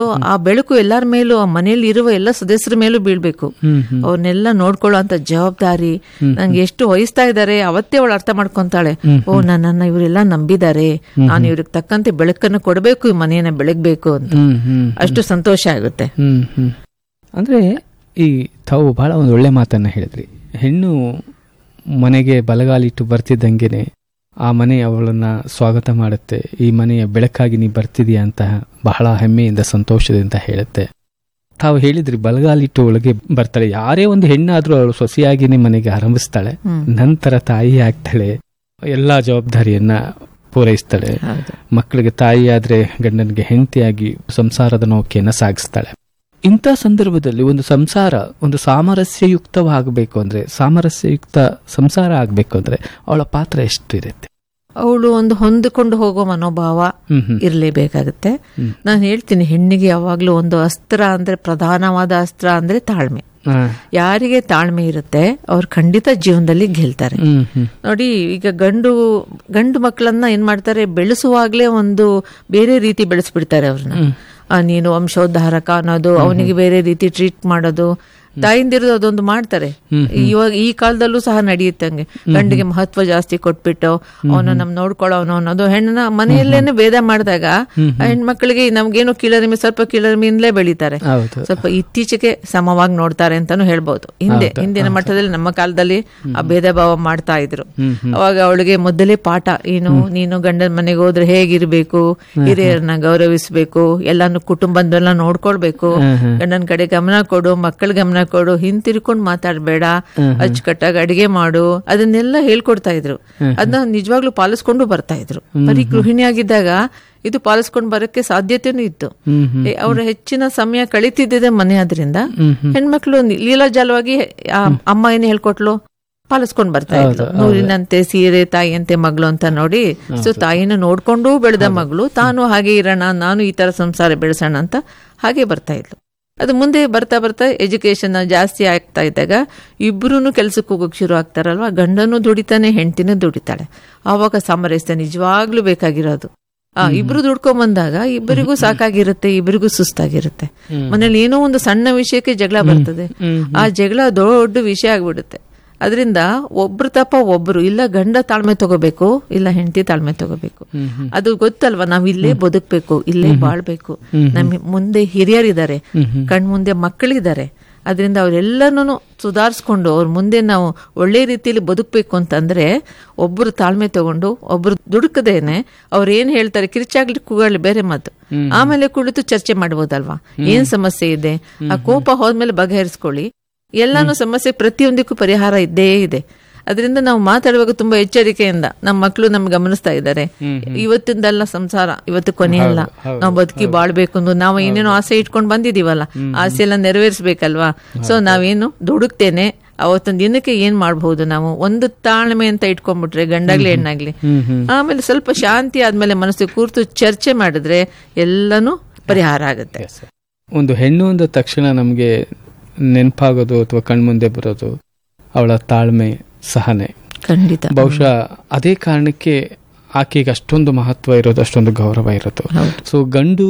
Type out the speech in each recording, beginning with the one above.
ಆ ಬೆಳಕು ಎಲ್ಲರ ಮೇಲೂ ಆ ಮನೆಯಲ್ಲಿ ಇರುವ ಎಲ್ಲ ಸದಸ್ಯರ ಮೇಲೂ ಬೀಳ್ಬೇಕು ಹ್ಮ್ ಹ್ಮ್ ಅವ್ರನ್ನೆಲ್ಲ ನೋಡ್ಕೊಳ್ಳೋ ಅಂತ ಜವಾಬ್ದಾರಿ ನಂಗೆ ಎಷ್ಟು ವಹಿಸ್ತಾ ಇದ್ದಾರೆ ಅವತ್ತೇ ಅವಳು ಅರ್ಥ ಮಾಡ್ಕೊಂತಾಳೆ ಓ ನನ್ನನ್ನ ಇವರೆಲ್ಲ ನಂಬಿದ್ದಾರೆ ನಾನು ಇವ್ರಿಗೆ ತಕ್ಕಂತೆ ಬೆಳಕನ್ನು ಕೊಡಬೇಕು ಈ ಮನೆಯನ್ನ ಬೆಳಗ್ಬೇಕು ಅಂತ ಹ್ಮ್ ಹ್ಮ್ ಅಷ್ಟು ಸಂತೋಷ ಆಗುತ್ತೆ ಹ್ಮ್ ಹ್ಮ್ ಅಂದ್ರೆ ಈ ತಾವು ಬಹಳ ಒಂದು ಒಳ್ಳೆ ಮಾತನ್ನ ಹೇಳಿದ್ರಿ ಹೆಣ್ಣು ಮನೆಗೆ ಬಲಗಾಲಿಟ್ಟು ಬರ್ತಿದ್ದಂಗೆನೆ ಆ ಮನೆ ಅವಳನ್ನ ಸ್ವಾಗತ ಮಾಡುತ್ತೆ ಈ ಮನೆಯ ಬೆಳಕಾಗಿ ನೀ ಬರ್ತಿದೀಯ ಅಂತ ಬಹಳ ಹೆಮ್ಮೆಯಿಂದ ಸಂತೋಷದಿಂದ ಹೇಳುತ್ತೆ ತಾವು ಹೇಳಿದ್ರಿ ಬಲಗಾಲಿಟ್ಟು ಒಳಗೆ ಬರ್ತಾಳೆ ಯಾರೇ ಒಂದು ಹೆಣ್ಣಾದ್ರೂ ಅವಳು ಸೊಸೆಯಾಗಿನೇ ಮನೆಗೆ ಆರಂಭಿಸ್ತಾಳೆ ಹ್ಮ್. ನಂತರ ತಾಯಿ ಆಗ್ತಾಳೆ ಎಲ್ಲಾ ಜವಾಬ್ದಾರಿಯನ್ನ ಪೂರೈಸ್ತಾಳೆ ಹೌದು ಮಕ್ಕಳಿಗೆ ತಾಯಿಯಾದ್ರೆ ಗಂಡನಿಗೆ ಹೆಂಡತಿಯಾಗಿ ಸಂಸಾರದ ನೌಕೆಯನ್ನ ಸಾಗಿಸ್ತಾಳೆ ಇಂಥ ಸಂದರ್ಭದಲ್ಲಿ ಒಂದು ಸಂಸಾರ ಒಂದು ಸಾಮರಸ್ಯಯುಕ್ತವಾಗಬೇಕು ಅಂದ್ರೆ ಸಾಮರಸ್ಯಯುಕ್ತ ಸಂಸಾರ ಆಗ್ಬೇಕು ಅಂದ್ರೆ ಅವಳ ಪಾತ್ರ ಎಷ್ಟು ಇರುತ್ತೆ ಅವಳು ಒಂದು ಹೊಂದಿಕೊಂಡು ಹೋಗೋ ಮನೋಭಾವ ಹ್ಮ್ ಹ್ಮ್ ಇರಲೇಬೇಕಾಗುತ್ತೆ ಹ್ಮ್. ನಾನು ಹೇಳ್ತೀನಿ ಹೆಣ್ಣಿಗೆ ಯಾವಾಗ್ಲೂ ಒಂದು ಅಸ್ತ್ರ ಅಂದ್ರೆ ಪ್ರಧಾನವಾದ ಅಸ್ತ್ರ ಅಂದ್ರೆ ತಾಳ್ಮೆ ಹಾ. ಯಾರಿಗೆ ತಾಳ್ಮೆ ಇರುತ್ತೆ ಅವ್ರು ಖಂಡಿತ ಜೀವನದಲ್ಲಿ ಗೆಲ್ತಾರೆ ಹ್ಮ್ ಹ್ಮ್ ನೋಡಿ ಈಗ ಗಂಡು ಗಂಡು ಮಕ್ಕಳನ್ನ ಏನ್ ಮಾಡ್ತಾರೆ ಬೆಳೆಸುವಾಗ್ಲೇ ಒಂದು ಬೇರೆ ರೀತಿ ಬೆಳೆಸ್ಬಿಡ್ತಾರೆ ಅವ್ರನ್ನ ಆ, ನೀನು ವಂಶೋದ್ಧಾರಕ ಅನ್ನೋದು ಅವನಿಗೆ ಬೇರೆ ರೀತಿ ಟ್ರೀಟ್ ಮಾಡೋದು ತಾಯಿಂದಿರೋದು ಅದೊಂದು ಮಾಡ್ತಾರೆ ಇವಾಗ ಈ ಕಾಲದಲ್ಲೂ ಸಹ ನಡೆಯುತ್ತೆ ಹಂಗೆ ಗಂಡಿಗೆ ಮಹತ್ವ ಜಾಸ್ತಿ ಕೊಟ್ಬಿಟ್ಟು ಅವನು ನಮ್ ನೋಡ್ಕೊಳ್ಳೋನು ಅನ್ನೋದು ಹೆಣ್ಣನ ಮನೆಯಲ್ಲೇನೆ ಭೇದ ಮಾಡಿದಾಗ ಆ ಹೆಣ್ಮಕ್ಳಿಗೆ ನಮ್ಗೇನು ಕೀಳರಿಮೆ ಸ್ವಲ್ಪ ಕೀಳರಿಮೆಯಿಂದಲೇ ಬೆಳೀತಾರೆ ಹೌದು ಸ್ವಲ್ಪ ಇತ್ತೀಚೆಗೆ ಸಮವಾಗಿ ನೋಡ್ತಾರೆ ಅಂತಾನು ಹೇಳ್ಬೋದು ಹಿಂದೆ ಹಿಂದಿನ ಮಟ್ಟದಲ್ಲಿ ನಮ್ಮ ಕಾಲದಲ್ಲಿ ಆ ಭೇದ ಭಾವ ಮಾಡ್ತಾ ಇದ್ರು ಅವಾಗ ಅವಳಿಗೆ ಮೊದಲೇ ಪಾಠ ಏನು ನೀನು ಗಂಡನ ಮನೆಗೆ ಹೋದ್ರೆ ಹೇಗಿರ್ಬೇಕು ಹಿರಿಯರನ್ನ ಗೌರವಿಸ್ಬೇಕು ಎಲ್ಲಾನು ಕುಟುಂಬದೆಲ್ಲ ನೋಡ್ಕೊಳ್ಬೇಕು ಗಂಡನ ಕಡೆ ಗಮನ ಕೊಡು ಮಕ್ಕಳ ಗಮನ ಕೊಡು ಹಿಂತಿರ್ಕೊಂಡು ಮಾತಾಡ್ಬೇಡ ಅಚ್ಚುಕಟ್ಟಾಗಿ ಅಡಿಗೆ ಮಾಡು ಅದನ್ನೆಲ್ಲ ಹೇಳ್ಕೊಡ್ತಾ ಇದ್ರು ಅದನ್ನ ನಿಜವಾಗ್ಲೂ ಪಾಲಿಸ್ಕೊಂಡು ಬರ್ತಾ ಇದ್ರು ಬರೀ ಗೃಹಿಣಿಯಾಗಿದ್ದಾಗ ಇದು ಪಾಲಿಸ್ಕೊಂಡು ಬರಕ್ಕೆ ಸಾಧ್ಯತೆನೂ ಇತ್ತು ಹ್ಮ್ ಹ್ಮ್ ಏ, ಅವ್ರ ಹೆಚ್ಚಿನ ಸಮಯ ಕಳೀತಿದ್ದಿದೆ ಮನೆ ಆದ್ರಿಂದ ಹೆಣ್ಮಕ್ಳು ನಿ- ಲೀಲಾಜಾಲವಾಗಿ ಆ ಅಮ್ಮ ಏನ್ ಹೇಳ್ಕೊಟ್ಲು ಪಾಲಿಸ್ಕೊಂಡ್ ಬರ್ತಾ ಇದ್ಲು ನೂರಿನಂತೆ ಸೀರೆ ತಾಯಿಯಂತೆ ಮಗಳು ಅಂತ ನೋಡಿ ಸೊ ತಾಯಿನ ನೋಡ್ಕೊಂಡು ಬೆಳೆದ ಮಗಳು ತಾನು ಹಾಗೆ ಇರೋಣ ನಾನು ಈ ತರ ಸಂಸಾರ ಬೆಳೆಸೋಣ ಅಂತ ಹಾಗೆ ಬರ್ತಾ ಇದ್ಲು ಅದು ಮುಂದೆ ಬರ್ತಾ ಬರ್ತಾ ಎಜುಕೇಶನ್ ಜಾಸ್ತಿ ಆಗ್ತಾ ಇದ್ದಾಗ ಇಬ್ರು ಕೆಲ್ಸಕ್ಕೆ ಹೋಗೋಕೆ ಶುರು ಆಗ್ತಾರಲ್ವಾ ಗಂಡನೂ ದುಡಿತಾನೆ ಹೆಂಡತಿನೂ ದುಡಿತಾಳೆ ಆವಾಗ ಸಾಮರಸ್ಯ ನಿಜವಾಗ್ಲೂ ಬೇಕಾಗಿರೋದು ಆ ಇಬ್ರು ದುಡ್ಕೊಂಡ್ ಬಂದಾಗ ಇಬ್ಬರಿಗೂ ಸಾಕಾಗಿರುತ್ತೆ ಇಬ್ಬರಿಗೂ ಸುಸ್ತಾಗಿರುತ್ತೆ ಮನೇಲಿ ಏನೋ ಒಂದು ಸಣ್ಣ ವಿಷಯಕ್ಕೆ ಜಗಳ ಬರ್ತದೆ ಆ ಜಗಳ ದೊಡ್ಡ ವಿಷಯ ಆಗ್ಬಿಡುತ್ತೆ ಅದರಿಂದ ಒಬ್ರು ತಪ್ಪ ಒಬ್ರು ಇಲ್ಲ ಗಂಡ ತಾಳ್ಮೆ ತಗೋಬೇಕು ಇಲ್ಲ ಹೆಂಡತಿ ತಾಳ್ಮೆ ತಗೋಬೇಕು ಅದು ಗೊತ್ತಲ್ವಾ ನಾವ್ ಇಲ್ಲೇ ಬದುಕ್ಬೇಕು ಇಲ್ಲೇ ಬಾಳ್ಬೇಕು ನಮ್ ಮುಂದೆ ಹಿರಿಯರಿದ್ದಾರೆ ಕಣ್ ಮುಂದೆ ಮಕ್ಕಳಿದ್ದಾರೆ ಅದರಿಂದ ಅವರೆಲ್ಲನೂ ಸುಧಾರಿಸ್ಕೊಂಡು ಅವ್ರ ಮುಂದೆ ನಾವು ಒಳ್ಳೆ ರೀತಿಯಲ್ಲಿ ಬದುಕಬೇಕು ಅಂತಂದ್ರೆ ಒಬ್ರು ತಾಳ್ಮೆ ತಗೊಂಡು ಒಬ್ರು ದುಡುಕದೇನೆ ಅವ್ರು ಏನ್ ಹೇಳ್ತಾರೆ ಕಿರ್ಚಾಗ್ಲಿ ಕೂಗಾಗ್ಲಿ ಬೇರೆ ಮಾತು ಆಮೇಲೆ ಕುಳಿತು ಚರ್ಚೆ ಮಾಡ್ಬೋದಲ್ವಾ ಏನ್ ಸಮಸ್ಯೆ ಇದೆ ಆ ಕೋಪ ಹೋದ್ಮೇಲೆ ಬಗೆಹರಿಸ್ಕೊಳ್ಳಿ ಎಲ್ಲಾನು ಸಮಸ್ಯೆ ಪ್ರತಿಯೊಂದಕ್ಕೂ ಪರಿಹಾರ ಇದ್ದೇ ಇದೆ ಅದರಿಂದ ನಾವು ಮಾತಾಡುವಾಗ ತುಂಬಾ ಎಚ್ಚರಿಕೆಯಿಂದ ನಮ್ಮ ಮಕ್ಕಳು ನಮ್ಗೆ ಗಮನಿಸ್ತಾ ಇದ್ದಾರೆ ಇವತ್ತಿಂದಲ್ಲ ಸಂಸಾರ ಇವತ್ತು ಕೊನೆಯಲ್ಲ ನಾವು ಬದುಕಿ ಬಾಳ್ಬೇಕು ಅಂದು ನಾವು ಏನೇನೋ ಆಸೆ ಇಟ್ಕೊಂಡು ಬಂದಿದೀವಲ್ಲ ಆಸೆ ಎಲ್ಲ ನೆರವೇರಿಸ್ಬೇಕಲ್ವಾ ಸೊ ನಾವೇನು ದುಡುಕ್ತೇನೆ ಅವತ್ತೊಂದು ದಿನಕ್ಕೆ ಏನ್ ಮಾಡಬಹುದು ನಾವು ಒಂದು ತಾಳ್ಮೆ ಅಂತ ಇಟ್ಕೊಂಡ್ಬಿಟ್ರೆ ಗಂಡಾಗ್ಲಿ ಹೆಣ್ಣಾಗ್ಲಿ ಆಮೇಲೆ ಸ್ವಲ್ಪ ಶಾಂತಿ ಆದ್ಮೇಲೆ ಮನಸ್ಸು ಕೂರ್ತು ಚರ್ಚೆ ಮಾಡಿದ್ರೆ ಎಲ್ಲನೂ ಪರಿಹಾರ ಆಗುತ್ತೆ ಒಂದು ಹೆಣ್ಣು ಅಂದ ತಕ್ಷಣ ನಮಗೆ ನೆನಪಾಗೋದು ಅಥವಾ ಕಣ್ಮುಂದೆ ಬರೋದು ಅವಳ ತಾಳ್ಮೆ ಸಹನೆ ಖಂಡಿತ ಬಹುಶಃ ಅದೇ ಕಾರಣಕ್ಕೆ ಆಕೆಗೆ ಅಷ್ಟೊಂದು ಮಹತ್ವ ಇರೋದು ಅಷ್ಟೊಂದು ಗೌರವ ಇರೋದು ಹೌದು. ಸೊ ಗಂಡು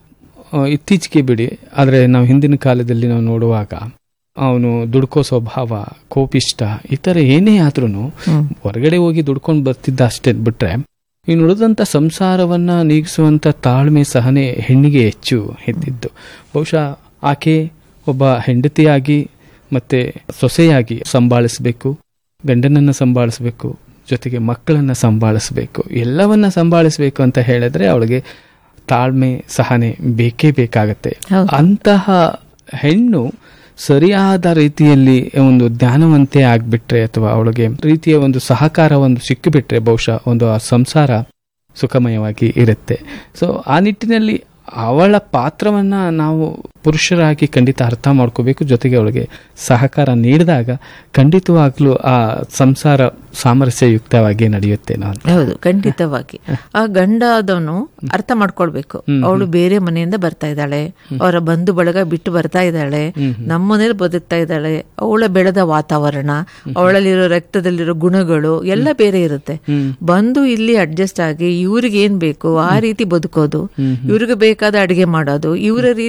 ಆ, ಇತ್ತೀಚೆಗೆ ಬಿಡಿ ಆದರೆ ನಾವು ಹಿಂದಿನ ಕಾಲದಲ್ಲಿ ನಾವು ನೋಡುವಾಗ ಅವನು ದುಡ್ಕೋ ಸ್ವಭಾವ ಕೋಪಿಷ್ಟ ಈ ಥರ ಏನೇ ಆದ್ರೂ ಹ್ಮ್. ಹೊರಗಡೆ ಹೋಗಿ ದುಡ್ಕೊಂಡು ಬರ್ತಿದ್ದ ಅಷ್ಟೇ ಬಿಟ್ರೆ ಇನ್ನು ಉಳಿದಂಥ ಸಂಸಾರವನ್ನ ನೀಗಿಸುವಂತ ತಾಳ್ಮೆ ಸಹನೆ ಹೆಣ್ಣಿಗೆ ಹೆಚ್ಚು ಇದ್ದಿದ್ದು ಬಹುಶಃ ಆಕೆ ಒಬ್ಬ ಹೆಂಡತಿಯಾಗಿ ಮತ್ತೆ ಸೊಸೆಯಾಗಿ ಸಂಭಾಳಿಸಬೇಕು ಗಂಡನನ್ನ ಸಂಭಾಳಿಸಬೇಕು ಜೊತೆಗೆ ಮಕ್ಕಳನ್ನ ಸಂಭಾಳಿಸಬೇಕು ಎಲ್ಲವನ್ನ ಸಂಭಾಳಿಸಬೇಕು ಅಂತ ಹೇಳಿದ್ರೆ ಅವಳಿಗೆ ತಾಳ್ಮೆ ಸಹನೆ ಬೇಕೇ ಬೇಕಾಗತ್ತೆ ಹೌದು. ಅಂತಹ ಹೆಣ್ಣು ಸರಿಯಾದ ರೀತಿಯಲ್ಲಿ ಒಂದು ಜ್ಞಾನವಂತೆ ಆಗ್ಬಿಟ್ರೆ ಅಥವಾ ಅವಳಿಗೆ ರೀತಿಯ ಒಂದು ಸಹಕಾರ ಒಂದು ಸಿಕ್ಕಿಬಿಟ್ರೆ ಬಹುಶಃ ಒಂದು ಆ ಸಂಸಾರ ಸುಖಮಯವಾಗಿ ಇರುತ್ತೆ ಸೊ ಆ ನಿಟ್ಟಿನಲ್ಲಿ ಅವಳ ಪಾತ್ರವನ್ನ ನಾವು ಪುರುಷರಾಗಿ ಖಂಡಿತ ಅರ್ಥ ಮಾಡ್ಕೋಬೇಕು ಜೊತೆಗೆ ಅವಳಿಗೆ ಸಹಕಾರ ನೀಡಿದಾಗ ಖಂಡಿತವಾಗ್ಲೂ ಆ ಸಂಸಾರ ಸಾಮರಸ್ಯಯುಕ್ತವಾಗಿ ನಡೆಯುತ್ತೆ ನಾನು ಹೌದು ಖಂಡಿತವಾಗಿ ಆ ಗಂಡ ಆದವನು ಅರ್ಥ ಮಾಡ್ಕೊಳ್ಬೇಕು ಅವಳು ಬೇರೆ ಮನೆಯಿಂದ ಬರ್ತಾ ಇದ್ದಾಳೆ ಅವರ ಬಂಧು ಬಳಗ ಬಿಟ್ಟು ಬರ್ತಾ ಇದ್ದಾಳೆ ನಮ್ಮ ಮನೇಲಿ ಬದುಕ್ತಾ ಇದ್ದಾಳೆ ಅವಳ ಬೆಳೆದ ವಾತಾವರಣ ಅವಳಲ್ಲಿರೋ ರಕ್ತದಲ್ಲಿರೋ ಗುಣಗಳು ಎಲ್ಲ ಬೇರೆ ಇರುತ್ತೆ ಬಂದು ಇಲ್ಲಿ ಅಡ್ಜಸ್ಟ್ ಆಗಿ ಇವ್ರಿಗೆ ಏನ್ ಬೇಕು ಆ ರೀತಿ ಬದುಕೋದು ಇವ್ರಿಗೆ ಬೇಕಾದ ಅಡಿಗೆ ಮಾಡೋದು ಇವರ